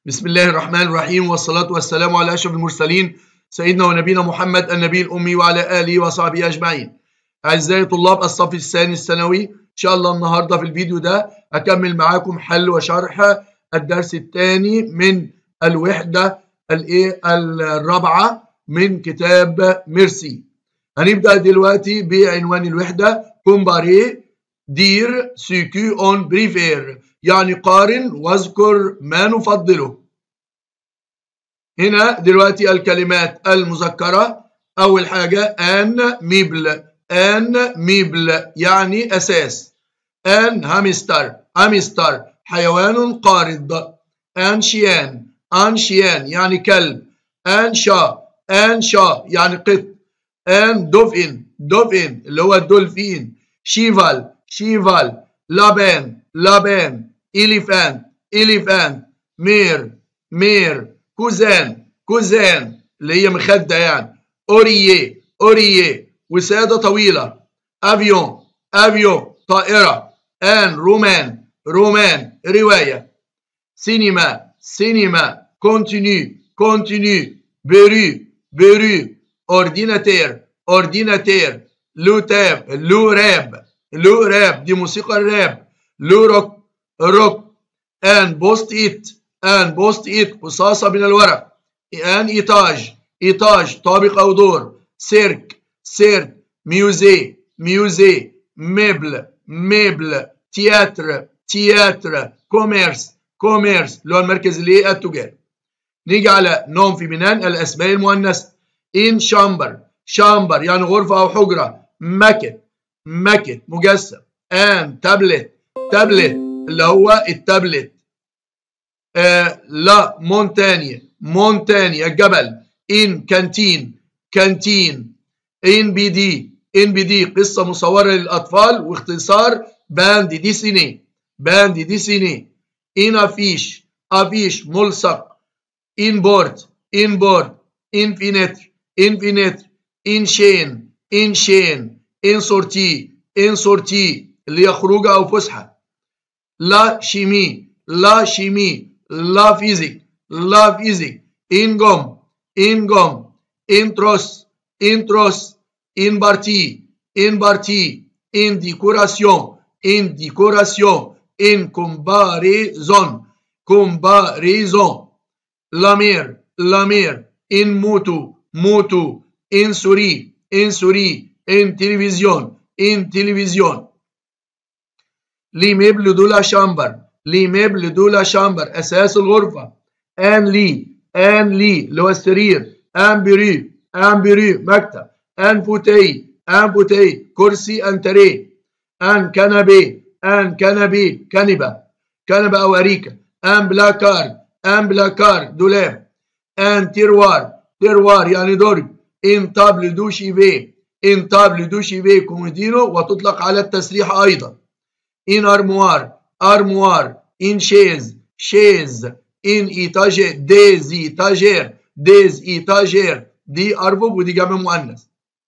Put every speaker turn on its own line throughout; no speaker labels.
بسم الله الرحمن الرحيم والصلاة والسلام على أشرف المرسلين سيدنا ونبينا محمد النبي الأمي وعلى آله وصحبه أجمعين أعزائي طلاب الصف الثاني الثانوي إن شاء الله النهاردة في الفيديو ده أكمل معاكم حل وشرح الدرس الثاني من الوحدة الإيه الرابعة من كتاب ميرسي هنبدأ دلوقتي بعنوان الوحدة كومباري دير سيكو اون بريفير يعني قارن واذكر ما نفضله هنا دلوقتي الكلمات المذكرة أول حاجة أن ميبل أن ميبل يعني أساس أن هامستر هامستر حيوان قارض أن شيان أن شيان يعني كلب أن شا أن شا يعني قط أن دوفين دوفين اللي هو الدولفين شيفال شيفال لابان لابان إليفانت إليفانت مير مير كوزان كوزان اللي هي مخدة يعني أورييه أورييه وسادة طويلة أفيون أفيون طائرة آن رومان رومان رواية سينما سينما كونتينيو كونتينيو برو برو أورديناتير أورديناتير لو تاب لو راب لو راب دي موسيقى الراب لو روك روك ان بوست ايت ان بوست ايت قصاصة من الورق ان ايتاج ايتاج طابق او دور سيرك سيرك ميوزي ميوزي ميبل ميبل تياتر تياتر كوميرس كوميرس اللي هو المركز الايه التجاري نيجي على نوم في بنان الاسماء المؤنثه ان شامبر شامبر يعني غرفه او حجره ماكت ماكت مجسم ان تابلت تابلت اللي هو التابلت آه لا مونتانيا مونتانيا الجبل ان كانتين كانتين ان بي دي ان بي دي قصه مصوره للاطفال واختصار باند دي سيني باند دي سيني ان افيش افيش ملصق ان بورد ان بورد ان فينتر ان فينتر ان شين ان شين ان سورتي ان سورتي اللي هي خروجه او فسحه لا شيمي لا شيمي لا فيزيك لا فيزيك انجوم انجوم انتروس انتروس ان بارتي ان بارتي ان ديكوراسيون ان ديكوراسيون ان كومباريزون كومباريزون لامير لامير ان موتو موتو ان سوري ان سوري ان تلفزيون ان تلفزيون لي ميبل دولا شامبر لي ميبل دولا شامبر اساس الغرفه ان لي ان لي اللي هو السرير ان بري ان بري مكتب ان فوتي ان فوتي كرسي انتري ان كنبي ان كنبي كنبه كنبه او اريكه ان بلاكارد ان بلاكارد دولاب ان تيروار تيروار يعني درج ان تابل دو شيفي ان تابل دو شيفي كومودينو وتطلق على التسريح ايضا ان ارموار ارموار ان شيز شيز ان ايتاجير ديز ايتاجير ديز ايتاجير دي اربوب ودي جمع مؤنث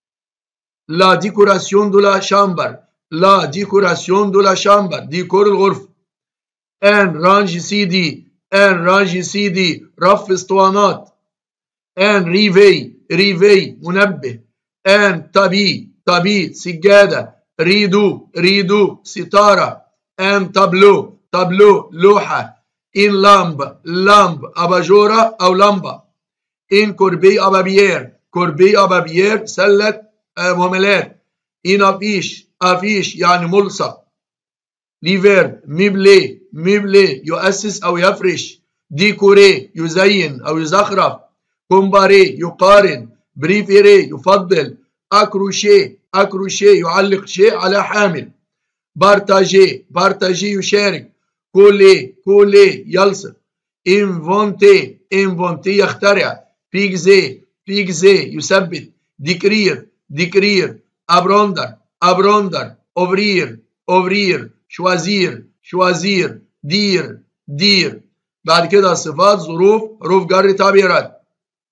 لا ديكوراسيون دو لا شامبر لا ديكوراسيون دو لا شامبر ديكور الغرفه ان رانج سي دي ان رانج سي دي رف اسطوانات ان ريفي ريفي منبه ان تابي تابي سجاده ريدو ريدو ستاره ان تابلو تابلو لوحه ان لامب لامب اباجوره او لمبه ان كوربي ابابيير كوربي ابابيير سله مهملات ان افيش افيش يعني ملصق ليفير ميبلي ميبلي يؤسس او يفرش ديكوري يزين او يزخرف كومباري يقارن بريفيري يفضل اكروشي اكروشي يعلق شيء على حامل بارتاجي بارتاجي يشارك كولي كولي يلصق انفونتي انفونتي يخترع بيجزي بيجزي يثبت ديكرير ديكرير ابروندر ابروندر اوفرير اوفرير شوازير شوازير دير دير بعد كده صفات ظروف حروف جر تعبيرات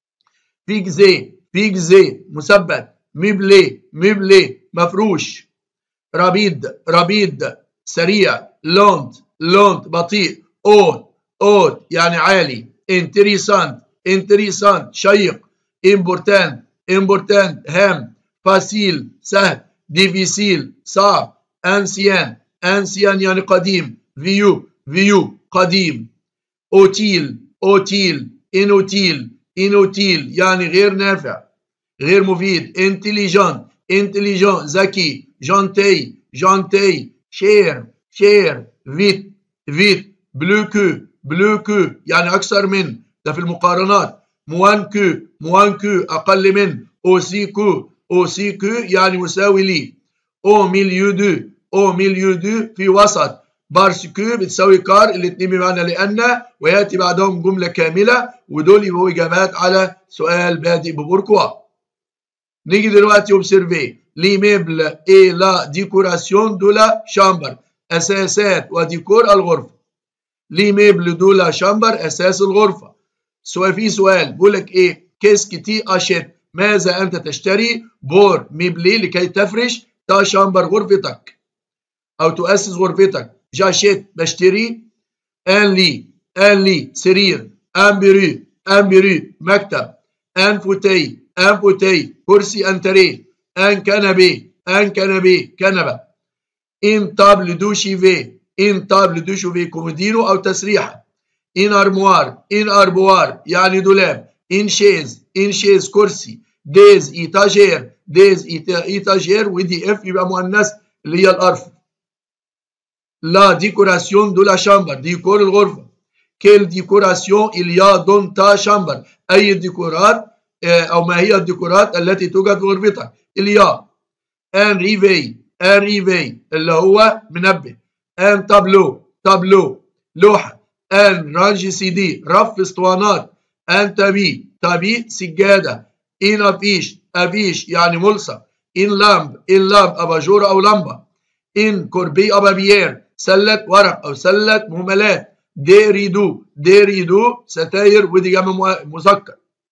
بيجزي بيجزي مثبت مبلي مبلي مفروش ربيد ربيد سريع لونت لونت بطيء اوت اوت يعني عالي interessant interessant شيق important important هام فاسيل سهل difficile صعب ancien ancien يعني قديم vieux vieux قديم اوتيل اوتيل inutile inutile يعني غير نافع غير مفيد intelligent intelligent ذكي gentil gentil cher cher vite vite bleu que bleu que يعني أكثر من ده في المقارنات موان كو موان كو أقل من أوسي كو أوسي كو يعني مساوي لي أو ميليو دو أو ميليو دو في وسط بارسكو بتساوي كار الاثنين بمعنى لأن ويأتي بعدهم جملة كاملة ودول يبقوا إجابات على سؤال بادئ ببوركوا نيجي دلوقتي اوبسيرفي لي ميبل اي لا ديكوراسيون دو لا شامبر أساسات وديكور الغرفة لي ميبل دو لا شامبر أساس الغرفة سؤال في سؤال بيقول لك إيه كيس كتي أشيت ماذا أنت تشتري بور ميبلي لكي تفرش تا شامبر غرفتك أو تؤسس غرفتك جاشيت بشتري ان لي ان لي سرير ان بيرو ان بيرو مكتب ان فوتي ان فوتي كرسي انتري ان كنبي ان كنبي كنبه ان تابل دو شيفي ان تابل دو شوفي كومودينو او تسريحه ان ارموار ان اربوار يعني دولاب ان شيز ان شيز كرسي ديز ايتاجير ديز ايتاجير ودي اف يبقى مؤنث اللي هي الارفف la décoration de la chambre ديكور الغرفة quelle décoration il y a dans ta chambre أي الديكورات أو ما هي الديكورات التي توجد في غرفتك il y a un réveil un réveil اللي هو منبه un tableau tableau لوحة un range CD رف اسطوانات un tapis tapis سجادة in affiche affiche يعني ملصق in lamp in lamp أباجورة أو لمبة in corbeille à papier سلة ورق أو سلة مهملات دي ريدو دي ريدو ستاير ودي جمع مذكر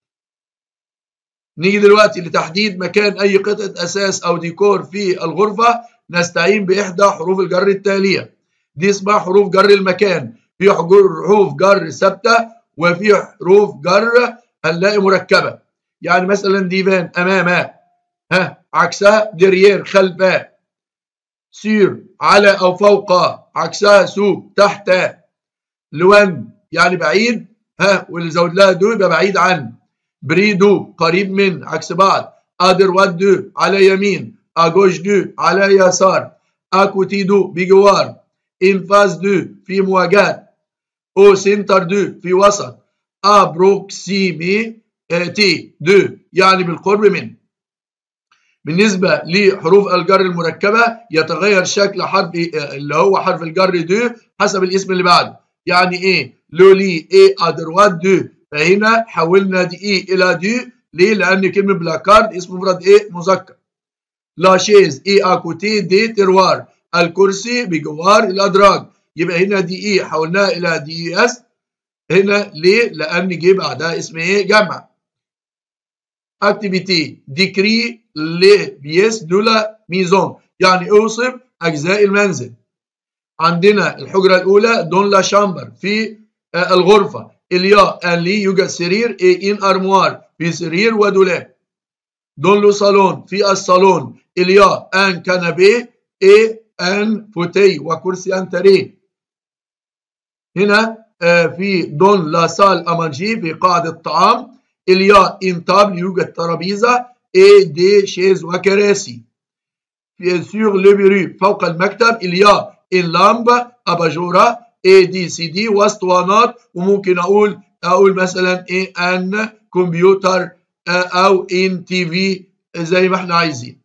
نيجي دلوقتي لتحديد مكان أي قطعة أساس أو ديكور في الغرفة نستعين بإحدى حروف الجر التالية دي اسمها حروف جر المكان في حروف جر ثابتة وفي حروف جر هنلاقي مركبة يعني مثلا ديفان أمامها ها عكسها دريير خلفها سير على أو فوق عكسها سوق تحت لون يعني بعيد ها واللي زود لها دو يبقى بعيد عن بريدو قريب من عكس بعض أدر ودو على يمين أجوش دو على يسار أكوتي دو بجوار إنفاس دو في مواجهة أو سنتر دو في وسط أبروكسيمي تي دو يعني بالقرب من بالنسبة لحروف الجر المركبة يتغير شكل حرف اللي هو حرف الجر دو حسب الاسم اللي بعده يعني ايه لولي ايه ادروات دو فهنا حولنا دي ايه الى دو ليه لان كلمة بلاكارد اسم مفرد ايه مذكر لا شيز ايه اكوتي دي تروار الكرسي بجوار الادراج يبقى هنا دي ايه حولناها الى دي اس هنا ليه لان جه بعدها اسم ايه جمع اكتيفيتي ديكري لي بيس دو لا ميزون يعني اوصف اجزاء المنزل عندنا الحجره الاولى دون لا شامبر في الغرفه اليا ان لي يوجد سرير اي ان ارموار في سرير ودولاب دون لو صالون في الصالون اليا ان كنبي اي ان فوتي وكرسي انتري هنا في دون لا سال امانجي في قاعده الطعام اليا ان تابل يوجد ترابيزه اي دي شيز وكراسي في سور لو بيرو فوق المكتب اليا ان لامب اباجوره اي دي سي دي واسطوانات وممكن اقول اقول مثلا اي ان كمبيوتر او ان تي في زي ما احنا عايزين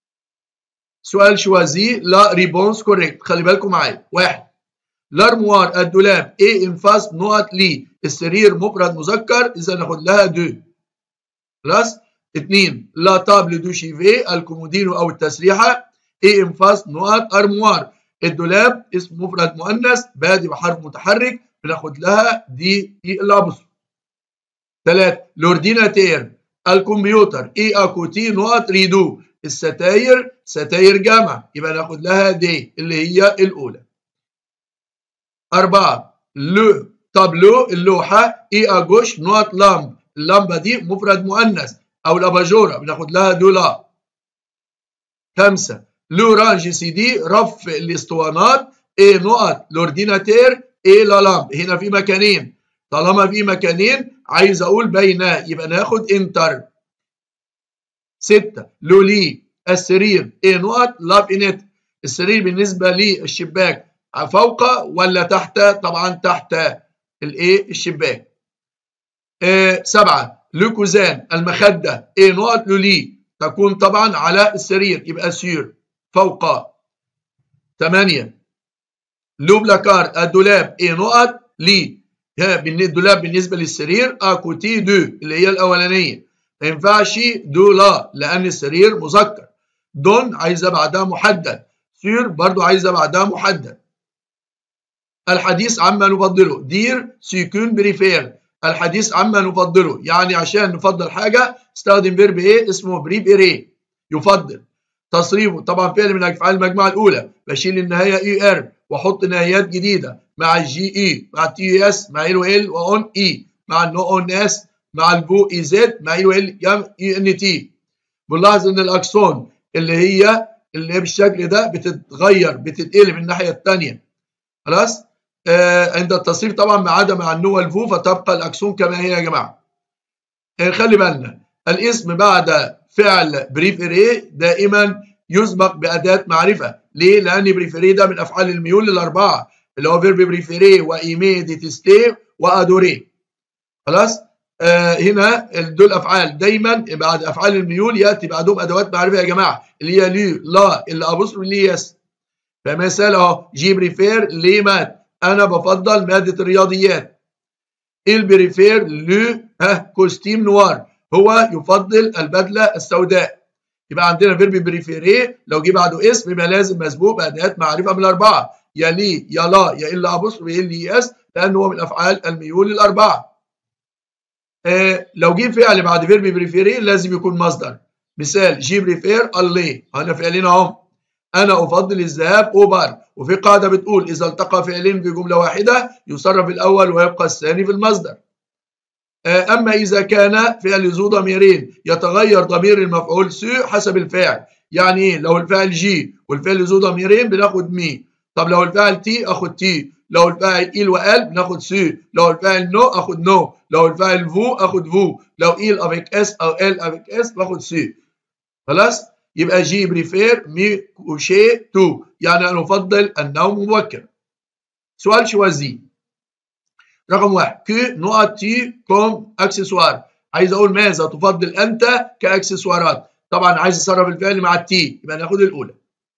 سؤال شوازي لا ريبونس كوريكت خلي بالكم معايا واحد الارموار الدولاب ايه انفاس نقط لي السرير مفرد مذكر اذا ناخد لها دو خلاص اثنين لا تابل دو شيفي الكومودينو او التسريحه ايه انفاس نقط ارموار الدولاب اسم مفرد مؤنث بادي بحرف متحرك بناخد لها دي اي الابص ثلاث لورديناتير الكمبيوتر اي اكوتي نقط ريدو الستاير ستاير جمع يبقى ناخد لها دي اللي هي الاولى أربعة لو تابلو اللوحة اي اجوش نوت لامب اللمبة دي مفرد مؤنث او الاباجورة بناخد لها دولا خمسة لورانج سي دي رف الاسطوانات ايه نقط لورديناتير ايه لا لامب هنا في مكانين طالما في مكانين عايز اقول بين يبقى ناخد انتر ستة لولي السرير ايه نقط لاف انت السرير بالنسبة للشباك فوق ولا تحت طبعا تحت الايه الشباك آه سبعة لوكوزان المخدة ايه نقط لولي تكون طبعا على السرير يبقى سير فوق ثمانية لو بلاكار الدولاب ايه نقط لي الدولاب بالنسبة للسرير اكوتي دو اللي هي الأولانية ما ينفعش دو لا لأن السرير مذكر دون عايزة بعدها محدد سير برضو عايزة بعدها محدد الحديث عما نفضله دير سيكون بريفير الحديث عما نفضله يعني عشان نفضل حاجة استخدم فيرب ايه اسمه بريفيري يفضل تصريفه طبعا فعل من افعال المجموعه الاولى بشيل النهايه اي ار واحط نهايات جديده مع الجي اي مع التي اس مع ال ال واون اي مع النو اون اس مع الفو اي زد مع ال ال اي ان تي بنلاحظ ان الاكسون اللي هي اللي هي بالشكل ده بتتغير بتتقلب الناحيه الثانيه خلاص آه عند التصريف طبعا ما عدا مع النو والفو فتبقى الاكسون كما هي يا جماعه آه خلي بالنا الاسم بعد فعل بريفيري دائما يسبق بأداة معرفة ليه؟ لأن بريفيري ده من أفعال الميول الأربعة اللي هو فيرب بريفيري وإيمي ديتستي وأدوري خلاص؟ آه هنا دول أفعال دايما بعد أفعال الميول يأتي بعدهم أدوات معرفة يا جماعة اللي هي لي لا اللي أبصر اللي يس فمثال أهو جي بريفير لي مات أنا بفضل مادة الرياضيات البريفير لو ها كوستيم نوار هو يفضل البدله السوداء يبقى عندنا فيرب بريفيري لو جه بعده اسم يبقى لازم مسبوق باداه معرفه من الاربعه يا لي يا لا يا الا ابص يا اللي اس لانه هو من افعال الميول الاربعه آه لو جه فعل بعد فيرب بريفيري لازم يكون مصدر مثال جي بريفير الله هنا فعلين اهم انا افضل الذهاب اوبر وفي قاعده بتقول اذا التقى فعلين في جمله واحده يصرف الاول ويبقى الثاني في المصدر أما إذا كان فعل ذو ضميرين يتغير ضمير المفعول سو حسب الفاعل يعني إيه لو الفاعل جي والفعل ذو ضميرين بناخد مي طب لو الفاعل تي أخد تي لو الفاعل إيل وقال بناخد سو لو الفاعل نو أخد نو لو الفاعل فو أخد فو لو إيل أفيك إس أو إل أفيك إس باخد سو خلاص يبقى جي بريفير مي كوشي تو يعني أنا أفضل النوم مبكرا سؤال شوازي رقم واحد كي نقط تي كوم اكسسوار عايز اقول ماذا تفضل انت كاكسسوارات طبعا عايز اصرف الفعل مع التي يبقى ناخد الاولى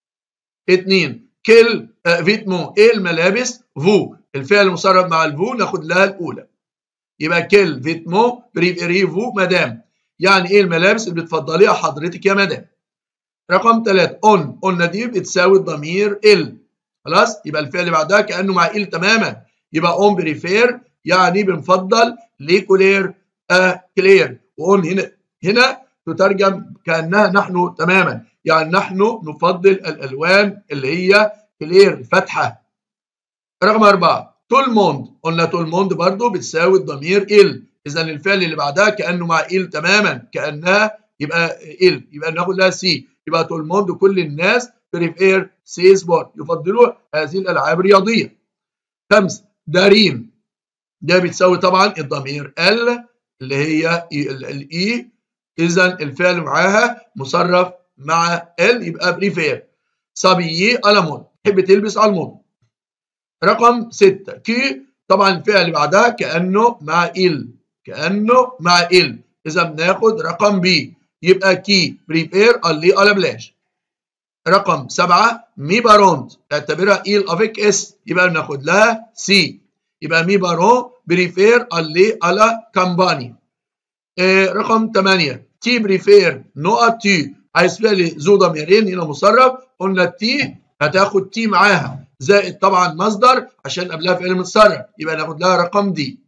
اثنين كل آه فيتمو ايه الملابس فو الفعل مصرف مع الفو ناخد لها الاولى يبقى كل فيتمو بريفيري فو مدام يعني ايه الملابس اللي بتفضليها حضرتك يا مدام رقم ثلاثة اون قلنا دي بتساوي الضمير ال خلاص يبقى الفعل بعدها كانه مع ال تماما يبقى اون بريفير يعني بنفضل ليكولير آه كلير واون هنا هنا تترجم كانها نحن تماما يعني نحن نفضل الالوان اللي هي كلير فاتحه رقم أربعة تول موند قلنا تول موند برضو بتساوي الضمير ال اذا الفعل اللي بعدها كانه مع ال تماما كانها يبقى ال يبقى ناخد لها سي يبقى تول موند كل الناس بريفير سي سبورت يفضلوا هذه الالعاب الرياضيه خمسه دارين ده بتساوي طبعا الضمير ال اللي هي الاي اذا الفعل معاها مصرف مع ال يبقى بريفير صبي المون تحب تلبس المون رقم ستة كي طبعا الفعل اللي بعدها كانه مع ال كانه مع ال اذا بناخد رقم بي يبقى كي بريفير اللي على بلاش رقم سبعة مي باروند اعتبرها إيل أفيك إس يبقى بناخد لها سي يبقى مي بارون بريفير اللي على كامباني آه رقم ثمانية تي بريفير نقط تي عايز فعل ذو ضميرين هنا مصرف قلنا تي هتاخد تي معاها زائد طبعا مصدر عشان قبلها فعل متصرف يبقى ناخد لها رقم دي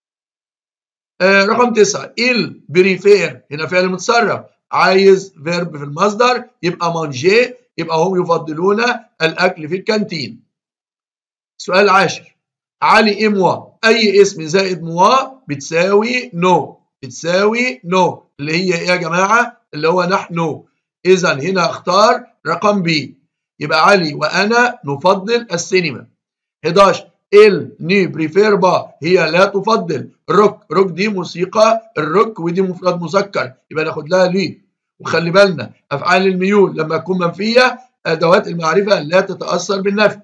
آه رقم تسعة إل بريفير هنا فعل متصرف عايز فيرب في المصدر يبقى مانجي يبقى هم يفضلون الأكل في الكانتين سؤال عاشر علي ايه موا اي اسم زائد موا بتساوي نو بتساوي نو اللي هي ايه يا جماعه اللي هو نحن اذا هنا اختار رقم بي يبقى علي وانا نفضل السينما 11 ال ني بريفير با هي لا تفضل روك روك دي موسيقى الروك ودي مفرد مذكر يبقى ناخد لها لي وخلي بالنا افعال الميول لما تكون منفيه ادوات المعرفه لا تتاثر بالنفي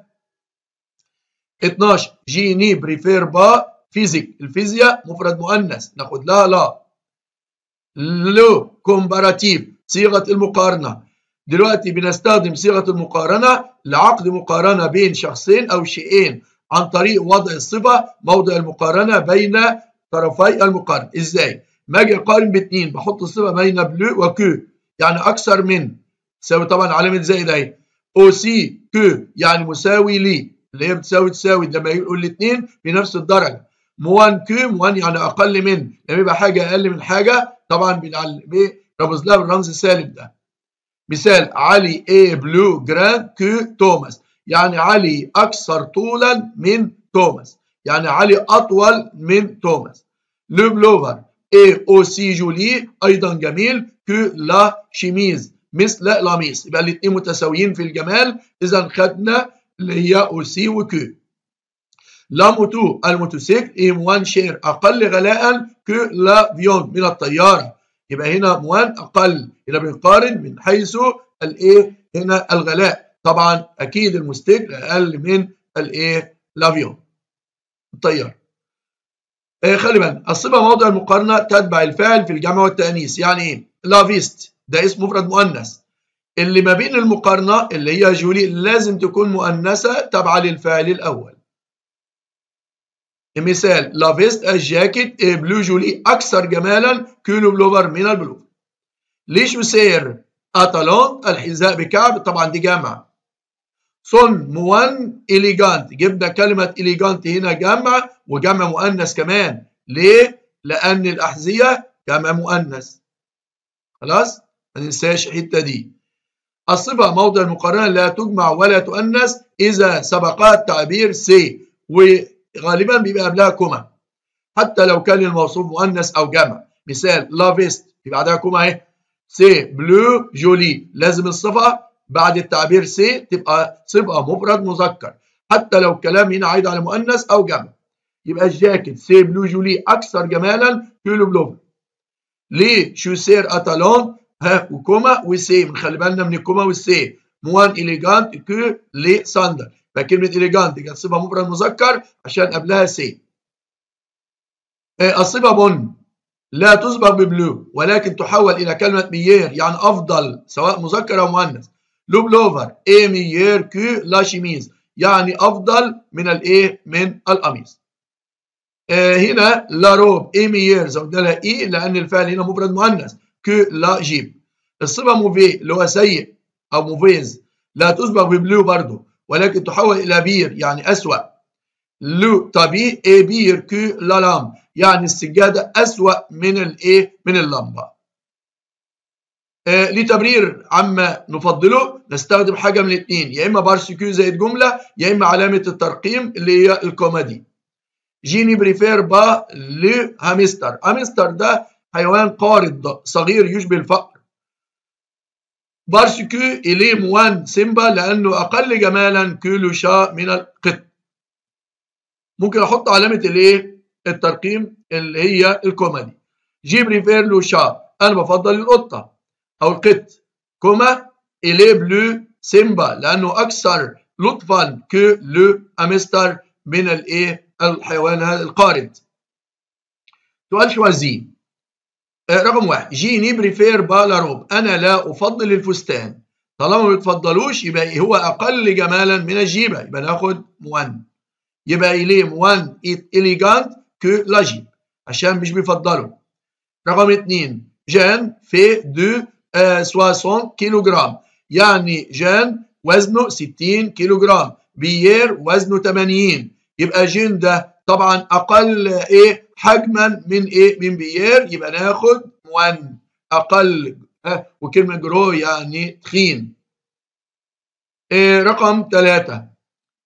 12 جيني بريفير با فيزيك الفيزياء مفرد مؤنث ناخد لها لا لو كومباراتيف صيغه المقارنه دلوقتي بنستخدم صيغه المقارنه لعقد مقارنه بين شخصين او شيئين عن طريق وضع الصفه موضع المقارنه بين طرفي المقارنه ازاي ما اجي اقارن باثنين بحط الصفه بين بلو وكو يعني اكثر من تساوي طبعا علامه زائد اهي او سي كو يعني مساوي لي اللي هي بتساوي تساوي لما يقول الاثنين في نفس الدرجه موان كو موان يعني اقل من لما يبقى حاجه اقل من حاجه طبعا برمز لها بالرمز السالب ده مثال علي اي بلو جراند كو توماس يعني علي اكثر طولا من توماس يعني علي اطول من توماس لو بلوفر اي او سي جولي ايضا جميل كو لا شيميز مثل لاميس يبقى الاثنين متساويين في الجمال اذا خدنا اللي هي او سي وكو لا موتو الموتوسيكل اي موان شير اقل غلاء كو لا فيون من الطياره يبقى هنا موان اقل هنا بنقارن من حيث الايه هنا الغلاء طبعا اكيد الموتوسيكل اقل من الايه لافيون الطياره آه خلي بالك الصفه موضع المقارنه تتبع الفاعل في الجمع والتانيث يعني ايه لافيست ده اسم مفرد مؤنث اللي ما بين المقارنه اللي هي جولي لازم تكون مؤنثه تابعه للفاعل الاول مثال لافيست الجاكيت بلو جولي اكثر جمالا كيلو بلوفر من البلوفر ليش وسير اتالون الحذاء بكعب طبعا دي جمع صن موان إليجانت جبنا كلمة إليجانت هنا جمع وجمع مؤنث كمان ليه؟ لأن الأحذية جمع مؤنث خلاص؟ ما ننساش الحتة دي الصفة موضع المقارنة لا تجمع ولا تؤنث إذا سبقها التعبير سي وغالبا بيبقى قبلها كوما حتى لو كان الموصوف مؤنث أو جمع مثال لافيست يبقى بعدها كوما أهي سي بلو جولي لازم الصفة بعد التعبير سي تبقى صفة مفرد مذكر حتى لو الكلام هنا عايد على مؤنث أو جمع يبقى الجاكيت سي بلو جولي أكثر جمالا كيلو بلوفر ليه شوسير أتالون ها وكوما وسي بنخلي بالنا من الكوما والسي موان إليجانت كو لي ساندر فكلمة إليجانت كانت صفة مفرد مذكر عشان قبلها سي الصفة بن لا تسبق ببلو ولكن تحول إلى كلمة ميير يعني أفضل سواء مذكر أو مؤنث لو بلوفر اي ميير كو لا شيميز يعني افضل من الايه من القميص آه هنا لا روب اي ميير زودنا لها اي لان الفعل هنا مفرد مؤنث كو لا جيب الصفه موفي اللي هو سيء او موفيز لا تسبق ببلو برضه ولكن تحول الى بير يعني اسوا لو طبي اي بير كو لا لام يعني السجاده اسوا من الايه من اللمبه آه لتبرير عما نفضله نستخدم حاجه من الاثنين يا اما بارسكيو زائد جمله يا اما علامه الترقيم اللي هي الكومادي جيني بريفير با لهامستر هامستر ده حيوان قارض صغير يشبه الفأر بارسكيو اليه موان سيمبا لانه اقل جمالا كيلو شا من القط ممكن احط علامه الايه الترقيم اللي هي الكومادي جي بريفير لو شا انا بفضل القطه او القط كوما إلي بلو سيمبا لأنه أكثر لطفا كو لو أمستر من الإيه الحيوان هذا القارد سؤال شوازي رقم واحد جيني بريفير بالاروب أنا لا أفضل الفستان طالما ما بتفضلوش يبقى هو أقل جمالا من الجيبة يبقى ناخد موان يبقى إليه موان إليجانت كو لا جيب عشان مش بيفضلوا رقم اثنين جان في دو 60 كيلو جرام يعني جان وزنه 60 كيلو جرام بيير وزنه 80 يبقى جين ده طبعا اقل ايه حجما من ايه من بيير يبقى ناخد موان اقل اه وكلمه جرو يعني تخين إيه رقم ثلاثة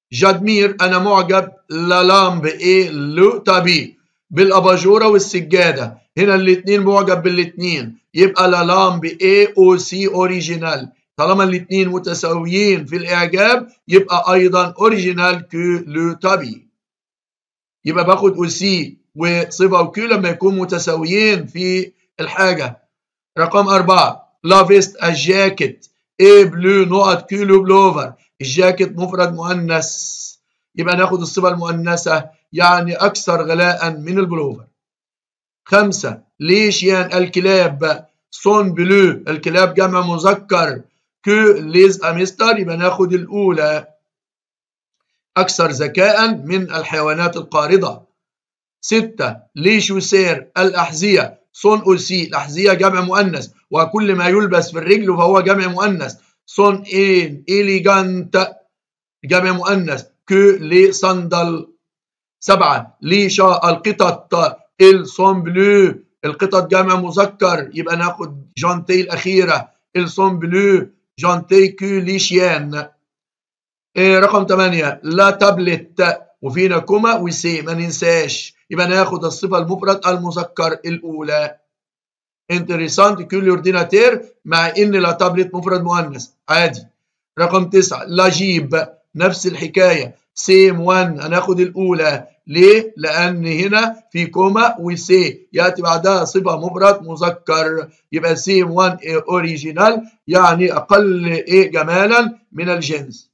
جادمير أنا معجب لا لامب إيه لو تابي بالأباجورة والسجادة هنا الاثنين معجب بالاثنين يبقى لا لامب إيه أو سي أوريجينال طالما الاثنين متساويين في الإعجاب يبقى أيضا أوريجينال كو لو تابي يبقى باخد أو سي وصفة وكيو لما يكونوا متساويين في الحاجة رقم أربعة لا فيست الجاكيت اي بلو نقط كيلو بلوفر الجاكيت مفرد مؤنث يبقى ناخد الصفة المؤنثة يعني أكثر غلاء من البلوفر خمسة ليش يعني الكلاب صون بلو الكلاب جمع مذكر كو ليز أمستر يبقى ناخد الأولى أكثر ذكاء من الحيوانات القاردة ستة ليش يسير الأحذية صون أوسي الأحذية جمع مؤنث وكل ما يلبس في الرجل فهو جمع مؤنث صون إين إليجانت جمع مؤنث كو لي صندل سبعة ليشا القطط الصون بلو القطط جمع مذكر يبقى ناخد جانتي الأخيرة الصون بلو جانتي كو ليشيان إيه رقم 8 لا تابلت وفينا كوما وسي ما ننساش يبقى ناخد الصفة المفرد المذكر الأولى انتريسانت كل اورديناتير مع ان لا تابلت مفرد مؤنث عادي رقم تسعة لا جيب نفس الحكاية سيم وان هناخد الأولى ليه؟ لأن هنا في كوما وسي يأتي بعدها صفة مفرد مذكر يبقى سيم وان أوريجينال يعني أقل إيه جمالا من الجنس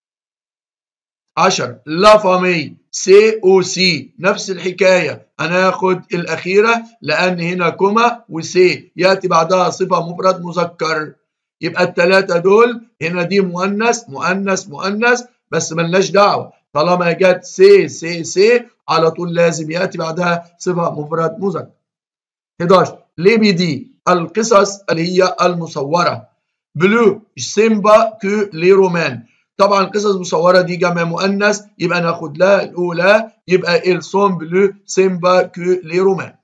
10 لا فامي سي او سي نفس الحكايه هناخد الاخيره لان هنا كوما وسي ياتي بعدها صفه مفرد مذكر يبقى الثلاثه دول هنا دي مؤنث مؤنث مؤنث بس ملناش دعوه طالما جت سي سي سي على طول لازم ياتي بعدها صفه مفرد مذكر 11 ليبي دي القصص اللي هي المصوره بلو سيمبا كو لي رومان طبعا قصص مصوره دي جمع مؤنث يبقى ناخد لها الاولى يبقى السون بلو سيمبا كو لي رومان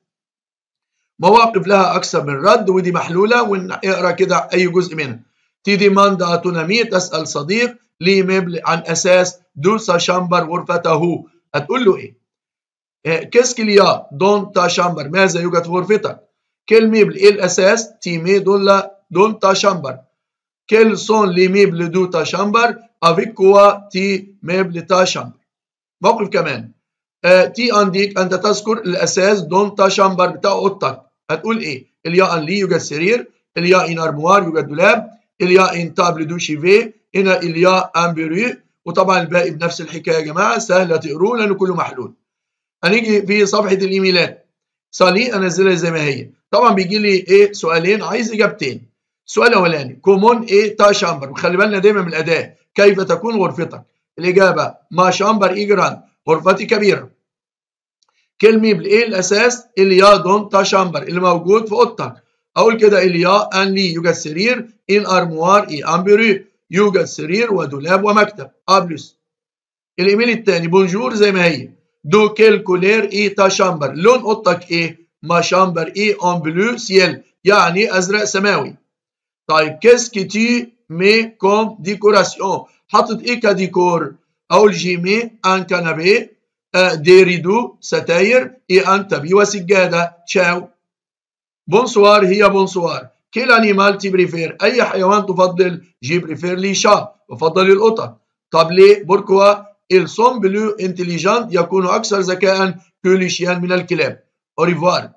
مواقف لها اكثر من رد ودي محلوله ونقرا كده اي جزء منها تي ديماند اتونامي تسال صديق لي ميبل عن اساس دوسا شامبر غرفته هتقول له ايه كيسكليا دون تا شامبر ماذا يوجد في غرفتك كل ميبل ايه الاساس تيمي دولا دون تا شامبر quels sont les meubles de ta chambre avec quoi tu meubles ta chambre موقف كمان آه تي عندك انت تذكر الاساس دون تا شامبر بتاع اوضتك هتقول ايه اليا ان لي يوجد سرير اليا ان ارموار يوجد دولاب اليا ان تابل دو شيفي هنا اليا ان بيرو وطبعا الباقي بنفس الحكايه يا جماعه سهله تقروه لانه كله محلول هنيجي في صفحه الايميلات صالي انزلها زي ما هي طبعا بيجي لي ايه سؤالين عايز اجابتين السؤال الاولاني كومون ايه تا شامبر وخلي بالنا دايما من الاداه كيف تكون غرفتك الاجابه ما شامبر اي جراند غرفتي كبيره كلمه بالايه الاساس اليا دون تا شامبر اللي موجود في اوضتك اقول كده اليا ان لي يوجد سرير ان ارموار اي امبري يوجد سرير ودولاب ومكتب ا بلس الايميل الثاني بونجور زي ما هي دو كيل كولير اي تا شامبر لون اوضتك ايه ما شامبر اي اون بلو سيل يعني ازرق سماوي طيب كيس كي تي مي كوم ديكوراسيون حاطط ايه كديكور اول جي مي ان كنبي دي ريدو ستاير اي ان تبي وسجاده تشاو بونسوار هي بونسوار كيل انيمال تي بريفير اي حيوان تفضل جي بريفير لي شا بفضل القطط طب ليه بوركوا السون بلو انتليجنت يكون اكثر ذكاء كوليشيان من الكلاب اوريفوار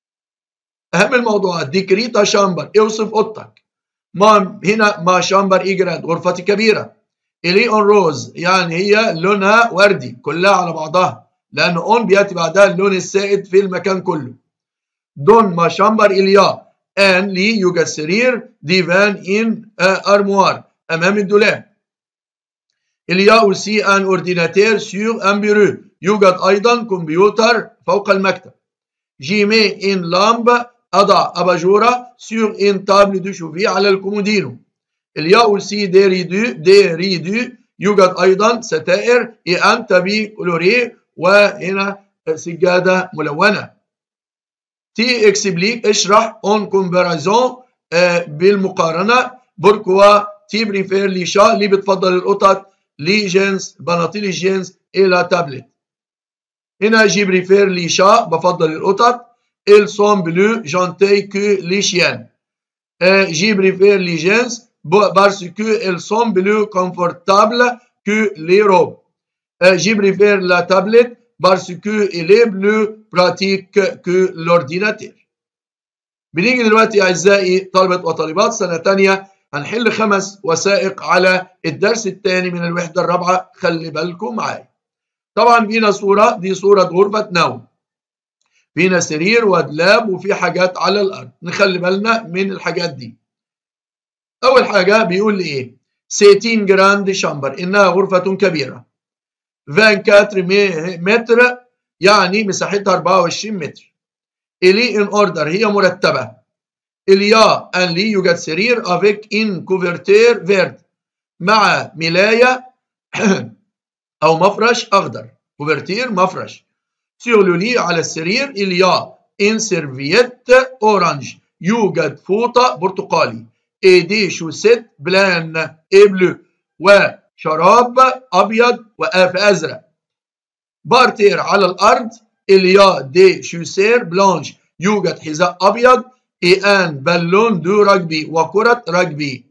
اهم الموضوعات ديكريتا شامبر اوصف اوضتك ما هنا ما شامبر ايجراند غرفتي كبيره الي اون روز يعني هي لونها وردي كلها على بعضها لان اون بياتي بعدها اللون السائد في المكان كله دون ما شامبر اليا ان لي يوجد سرير ديفان ان ارموار امام الدولاب اليا اوسي ان اورديناتير سيغ ان بيرو يوجد ايضا كمبيوتر فوق المكتب جيمي ان لامب أضع أباجورة sur une table de chevet على الكومودينو. Il y a aussi des rideaux, des rideaux يوجد أيضا ستائر et un tapis coloré وهنا سجادة ملونة. تي اكسبليك اشرح اون كومباريزون بالمقارنة بوركوا تي بريفير لي شا اللي بتفضل القطط لي جينز بناطيل الجينز الى تابلت هنا جي بريفير لي شا بفضل القطط ils sont plus gentils que les chiens جي بريفير لي جينز parce que elles sont plus confortables que les robes جي بريفير لا تابلت parce que il est plus pratique que l'ordinateur بنيجي دلوقتي اعزائي طلبه وطالبات سنه ثانيه هنحل خمس وثائق على الدرس الثاني من الوحده الرابعه خلي بالكم معايا طبعا فينا صوره دي صوره غرفه نوم فينا سرير ودلاب وفي حاجات على الارض نخلي بالنا من الحاجات دي اول حاجه بيقول لي ايه سيتين جراند شامبر انها غرفه كبيره 24 متر يعني مساحتها 24 متر إلي ان اوردر هي مرتبه اليا ان لي يوجد سرير افيك ان كوفرتير فيرد مع ملايه او مفرش اخضر كوفرتير مفرش سيولولي على السرير اليا ان سيرفييت اورانج يوجد فوطه برتقالي ايدي شوسيت بلان اي بلو وشراب ابيض وقاف ازرق بارتير على الارض اليا دي شوسير بلانش يوجد حذاء ابيض اي ان بالون دو رجبي وكرة رجبي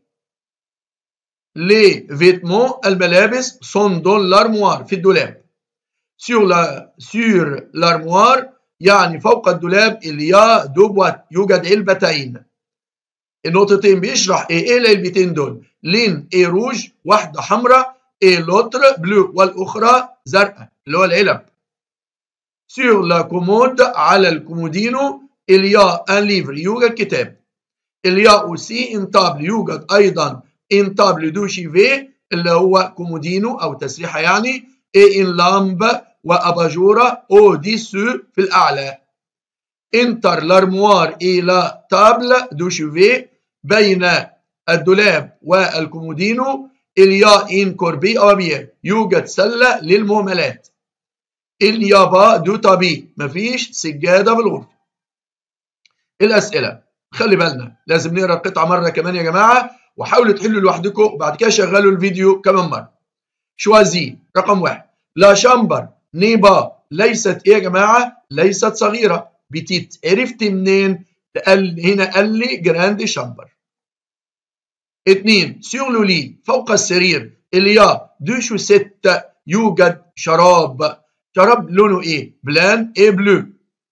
لي فيتمون الملابس سون دون لارموار في الدولاب سور لا سور لارموار يعني فوق الدولاب اليا دو بوات يوجد علبتين النقطتين بيشرح ايه ايه العلبتين دول لين ايه روج واحده حمراء ايه لوتر بلو والاخرى زرقاء اللي هو العلب سور لا كومود على الكومودينو اليا ان ليفر يوجد كتاب اليا اوسي ان تابل يوجد ايضا ان تابل دو شيفي اللي هو كومودينو او تسريحه يعني اي ان لامب واباجوره او ديسو في الاعلى انتر لارموار الى تابل دو شيفي بين الدولاب والكومودينو اليا ان كوربي ابير يوجد سله للمهملات اليابا دو تابي مفيش سجاده في الغرفه الاسئله خلي بالنا لازم نقرا القطعه مره كمان يا جماعه وحاولوا تحلوا لوحدكم وبعد كده شغلوا الفيديو كمان مره شوازي رقم واحد لا شامبر نيبا ليست ايه يا جماعه ليست صغيره بتيت عرفت منين قال هنا قال لي جراند شامبر اتنين سيغ لولي فوق السرير اليا دوشو ستة يوجد شراب شراب لونه ايه بلان ايه بلو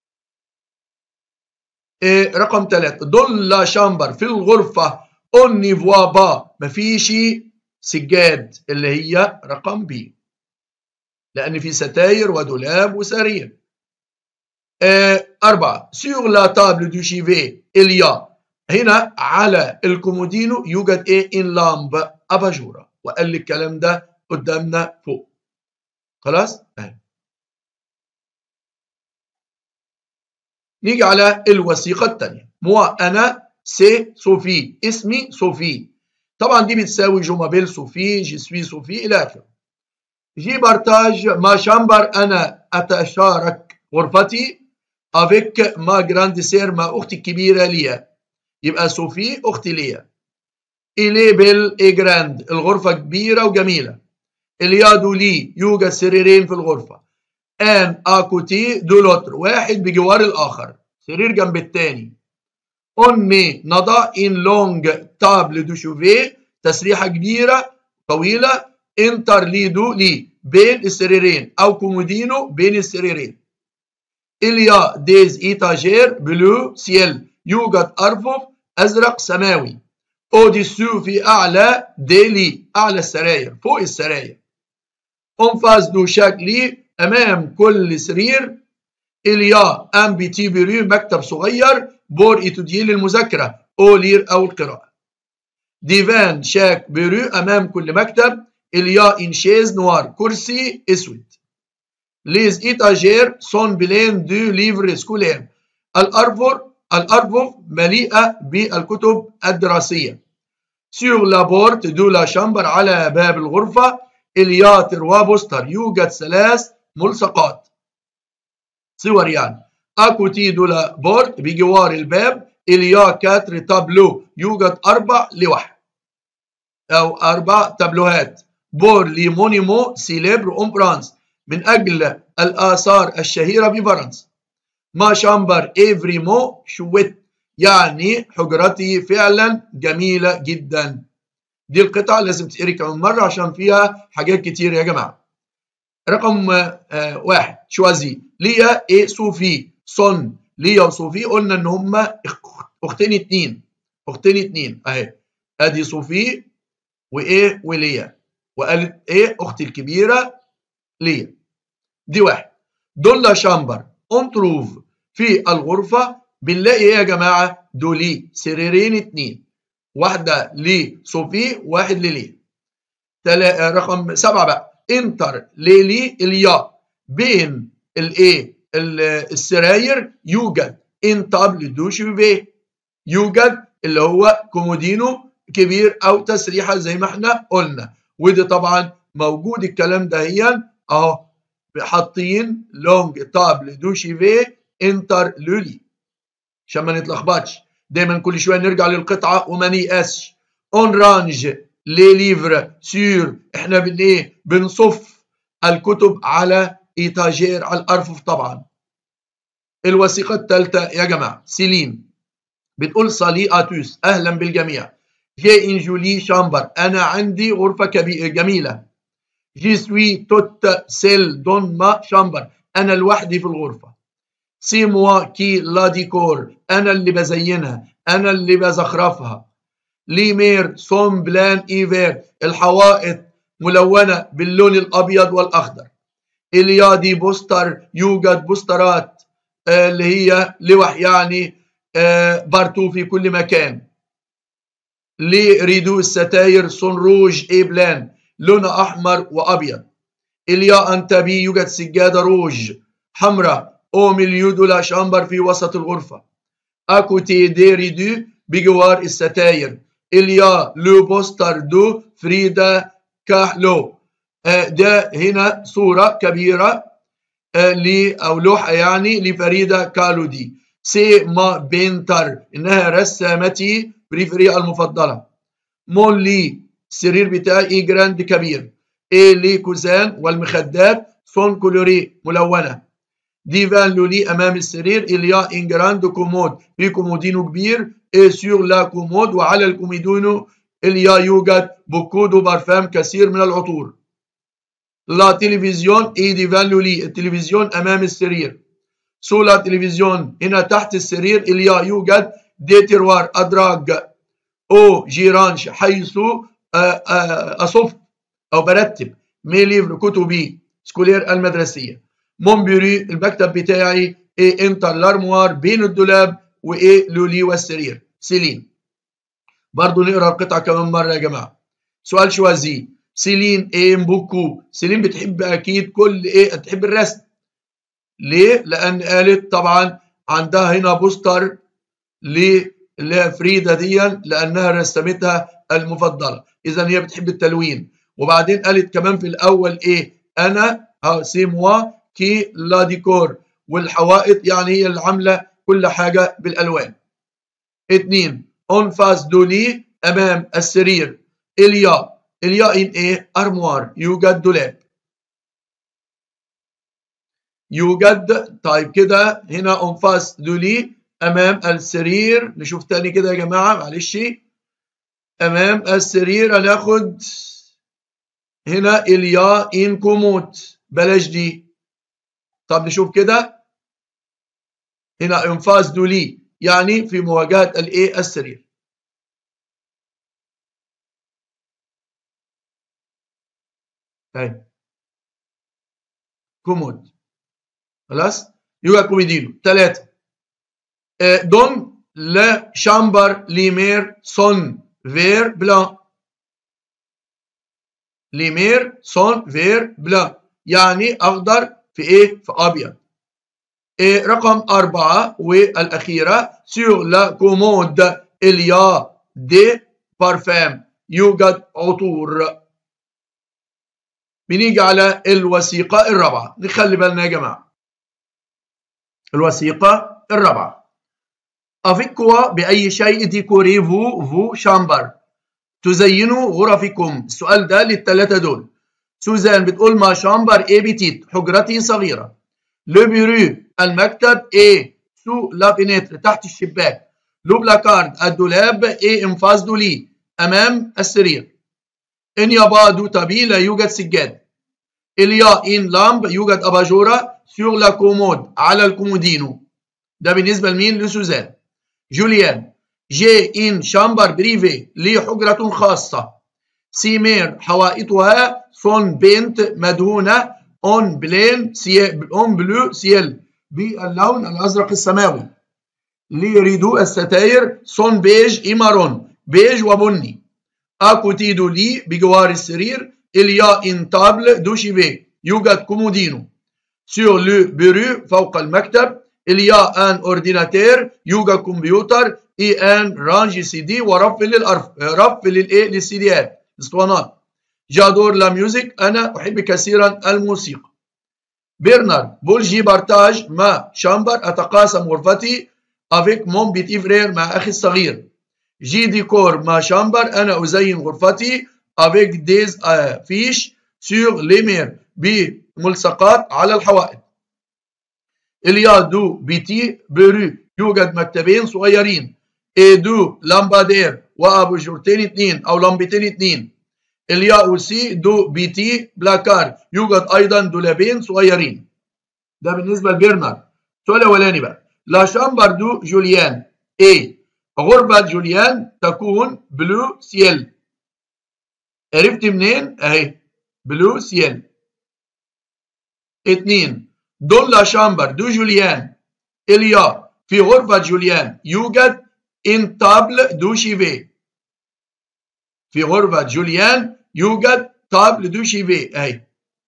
إيه رقم ثلاثة دول لا شامبر في الغرفة اون نيفوا با مفيش سجاد اللي هي رقم بي لأن في ستاير ودولاب وسرير إيه أربعة سيغ لا تابل دو شيفي إليا هنا على الكومودينو يوجد ايه ان لامب اباجوره وقال لي الكلام ده قدامنا فوق خلاص اهي نيجي على الوثيقه الثانيه موا انا سي صوفي اسمي صوفي طبعا دي بتساوي جو مابيل صوفي جي سوي صوفي الى اخره جي بارتاج ما شامبر انا اتشارك غرفتي افيك ما جراند سير ما اختي الكبيره ليا يبقى صوفي اختي ليا إلي بيل إي جراند الغرفة كبيرة وجميلة اليادو لي يوجد سريرين في الغرفة ان اكوتي دو لوتر واحد بجوار الاخر سرير جنب التاني اون مي نضع ان لونج تابل دو شوفي تسريحة كبيرة طويلة انتر لي دو لي بين السريرين او كومودينو بين السريرين إليا ديز إيتاجير بلو سيل يوجد أرفف أزرق سماوي أوديسو في أعلى ديلي أعلى السراير فوق السراير أنفاس دو شكلي أمام كل سرير إليا أم بيتي بيرو مكتب صغير بور إتوديي للمذاكرة أو لير أو القراءة ديفان شاك بيرو أمام كل مكتب إليا إنشيز نوار كرسي أسود ليز إيتاجير سون بلين دو ليفر سكولير الأرفر الأرفف مليئة بالكتب الدراسية سيغ لابورت دو لا شامبر على باب الغرفة الياتر وبوستر يوجد ثلاث ملصقات صور يعني أكوتي دو لا بورت بجوار الباب إليا كاتر تابلو يوجد أربع لوح أو أربع تابلوهات بور لي مونيمو سيليبر اون فرانس من اجل الاثار الشهيره بفرنسا ما شامبر ايفريمو شويت يعني حجرتي فعلا جميله جدا دي القطعه لازم تقري كمان مره عشان فيها حاجات كتير يا جماعه رقم آه واحد شوازي ليا ايه صوفي صن ليا وصوفي قلنا ان هما اختين اتنين اختين اتنين اهي ادي صوفي وايه وليا وقالت ايه اختي الكبيره ليا دي واحد دولا شامبر اونتروف في الغرفه بنلاقي ايه يا جماعه دولي سريرين اتنين واحده لصوفي واحد للي تلا... رقم سبعه بقى انتر ليلي اليا بين الايه السراير يوجد انتابل دوش في يوجد اللي هو كومودينو كبير او تسريحه زي ما احنا قلنا ودي طبعا موجود الكلام ده هي اهو حاطين لونج تابل دوشي في انتر لولي عشان ما نتلخبطش دايما كل شويه نرجع للقطعه وما نيأسش اون رانج لي ليفر سور احنا بن ايه بنصف الكتب على ايتاجير على الارفف طبعا الوثيقه الثالثه يا جماعه سيلين بتقول صالي اتوس اهلا بالجميع جي ان جولي شامبر انا عندي غرفه كبيرة جميله جي سوي توت سيل دون ما شامبر انا لوحدي في الغرفه سي موا كي لا ديكور انا اللي بزينها انا اللي بزخرفها لي مير سون بلان ايفير الحوائط ملونه باللون الابيض والاخضر اليا دي بوستر يوجد بوسترات آه اللي هي لوح يعني آه بارتو في كل مكان لي ريدو الستاير سون روج اي بلان لونها احمر وابيض اليا انتبي يوجد سجاده روج حمراء او مليو دولا شامبر في وسط الغرفه اكوتي دي ريدو بجوار الستاير اليا لو بوستر دو فريدا كاهلو آه ده هنا صوره كبيره آه لي او لوحه يعني لفريده كالو دي سي ما بينتر انها رسامتي بريفري المفضله مون لي السرير بتاعي جراند كبير ايه لي كوزان والمخدات سون كولوري ملونه ديفان لولي امام السرير اليا ان جراند كومود في كومودينو كبير اي سور لا كومود وعلى الكوميدونو اليا يوجد بوكودو بارفام كثير من العطور لا تلفزيون اي ديفان لولي التلفزيون امام السرير سولا تلفزيون هنا تحت السرير اليا يوجد دي تروار ادراج او جيرانش حيث اصف او برتب مي ليفر كتبي سكولير المدرسيه مونبيري المكتب بتاعي ايه انتر لارموار بين الدولاب وايه لولي والسرير سيلين برضو نقرا القطعه كمان مره يا جماعه سؤال شوازي سيلين ايه مبوكو سيلين بتحب اكيد كل ايه تحب الرسم ليه لان قالت طبعا عندها هنا بوستر لفريده دي لانها رسمتها المفضله اذا هي بتحب التلوين وبعدين قالت كمان في الاول ايه انا سي موا كي لا ديكور والحوائط يعني هي اللي عامله كل حاجه بالالوان اثنين اون فاس دولي امام السرير اليا اليا ان ايه ارموار يوجد دولاب يوجد طيب كده هنا اون فاس دولي امام السرير نشوف تاني كده يا جماعه معلش امام السرير هناخد هنا اليا ان كوموت بلاش دي طب نشوف كده هنا انفاس دولي يعني في مواجهه الايه السرير طيب كومود خلاص يوجد كوميدينو ثلاثه دون لا شامبر ليمير سون فير بلان ليمير سون فير بلان يعني اخضر في ايه في ابيض إيه رقم أربعة والأخيرة سور لا كومود إليا دي بارفام يوجد عطور بنيجي على الوثيقة الرابعة نخلي بالنا يا جماعة الوثيقة الرابعة Avec quoi بأي شيء ديكوري فو فو شامبر تزينوا غرفكم السؤال ده للثلاثة دول سوزان بتقول ما شامبر اي بيتيت حجرتي صغيرة لو بيرو المكتب اي سو لا فينيتر تحت الشباك لو بلاكارد الدولاب اي انفاز دولي امام السرير ان يابا دو تابي لا يوجد سجاد اليا ان لامب يوجد اباجوره سور لا كومود على الكومودينو ده بالنسبه لمين لسوزان جوليان جي ان شامبر بريفي لي حجره خاصه سيمير حوائطها سون بينت مدهونه اون بلين سي اون بلو سيل باللون الازرق السماوي لريدو الستاير سون بيج ايمارون بيج وبني اكوتي دو لي بجوار السرير اليا ان تابل دو شيفي يوجد كومودينو سور لو بيرو فوق المكتب اليا ان اورديناتير يوجد كمبيوتر اي ان رانج سي دي ورف للارف رف للايه للسيديات اسطوانات جادور لا ميوزك انا احب كثيرا الموسيقى برنارد بولجي بارتاج ما شامبر اتقاسم غرفتي افيك مون بيتي فرير مع اخي الصغير جي ديكور ما شامبر انا ازين غرفتي افيك ديز فيش سور ليمير بملصقات على الحوائط اليا دو بيتي برو يوجد مكتبين صغيرين اي دو لامبادير وابوجورتين اثنين او لمبتين اثنين اليا اوسي دو بيتي بلاكار يوجد ايضا دولابين صغيرين ده بالنسبه لبرنارد السؤال الاولاني بقى لا شامبر دو جوليان اي غرفه جوليان تكون بلو سيل عرفت منين اهي بلو سيل اثنين دون لا شامبر دو جوليان اليا في غرفه جوليان يوجد ان تابل دو شيفي في غرفة جوليان يوجد تابل دو شيفي اهي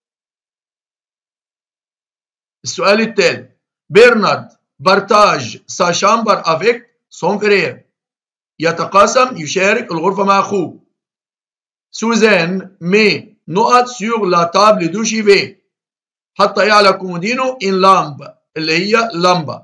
السؤال التالي برنارد بارتاج سا شامبر افيك سون فرير يتقاسم يشارك الغرفة مع أخوه سوزان مي نقط سيغ لا تابل دو شيفي حتى ايه على كومودينو ان لامب اللي هي لمبة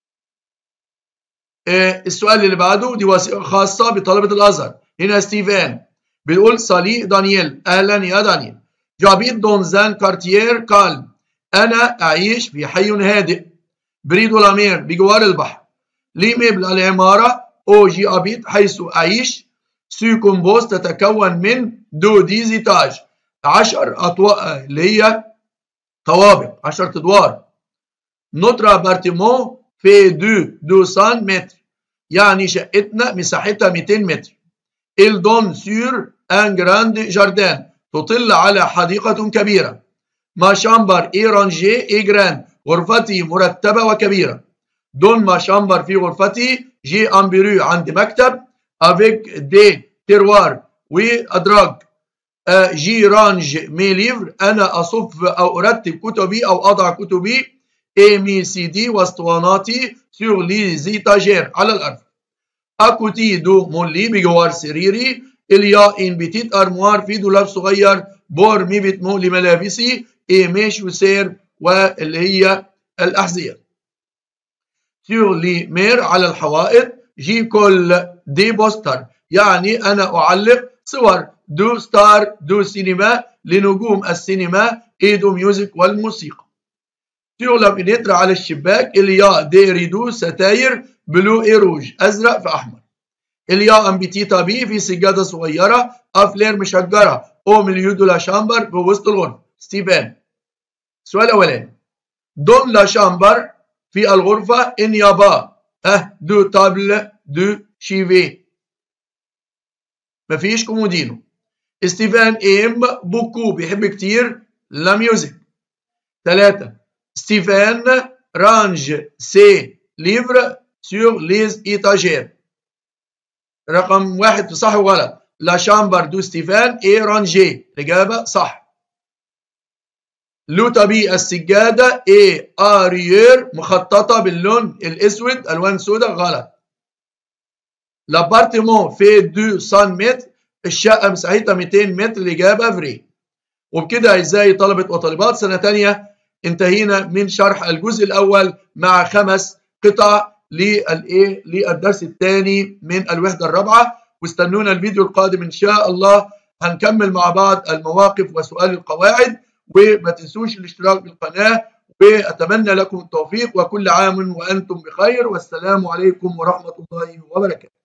آه السؤال اللي بعده دي وثيقة خاصة بطلبة الأزهر هنا ستيفان بيقول صلي دانيال اهلا يا دانيال جابيت دونزان كارتير كالم انا اعيش في حي هادئ بريدو لامير بجوار البحر لي مبل العمارة او جي ابيت حيث اعيش سي كومبوست تتكون من دو ديزيتاج عشر اطواق اللي هي طوابق عشر ادوار نوتر ابارتيمون في دو 200 متر يعني شقتنا مساحتها 200 متر il donne sur un grand jardin تطل على حديقة كبيرة ما شامبر اي رانجي اي جراند غرفتي مرتبة وكبيرة دون ما شامبر في غرفتي جي امبيرو عندي مكتب افيك دي تيروار وادراج جي رانج مي ليفر انا اصف او ارتب كتبي او اضع كتبي اي مي سي دي واسطواناتي سور لي زيتاجير على الارض اكوتي دو مولي بجوار سريري اليا ان بتيت ارموار في دولاب صغير بور مي بتمو لملابسي اي ميش وسير واللي هي الاحذيه سيور لي مير على الحوائط جي كل دي بوستر يعني انا اعلق صور دو ستار دو سينما لنجوم السينما ايدو ميوزك والموسيقى سيور لا فينيتر على الشباك اليا دي ريدو ستاير بلو اي روج ازرق في احمر اليا ام بتيتا بي في سجاده صغيره افلير مشجره او مليو دو لا شامبر في وسط الغرفه ستيفان السؤال الاولاني دون لا شامبر في الغرفه ان يابا اه دو تابل دو شيفي مفيش كومودينو ستيفان ايم بوكو بيحب كتير لا ميوزك ثلاثة ستيفان رانج سي ليفر سور ليز ايتاجير رقم واحد في صح وغلط لا شامبر دو ستيفان اي رانجي الإجابة صح لوتابي السجادة اي اريير مخططة باللون الاسود الوان سوداء غلط لابارتيمون في 200 متر الشقة مساحتها 200 متر الإجابة فري وبكده أعزائي طلبة وطالبات سنة تانية انتهينا من شرح الجزء الأول مع خمس قطع للايه للدرس الثاني من الوحده الرابعه واستنونا الفيديو القادم إن شاء الله هنكمل مع بعض المواقف وسؤال القواعد وما تنسوش الاشتراك بالقناة وأتمنى لكم التوفيق وكل عام وأنتم بخير والسلام عليكم ورحمة الله وبركاته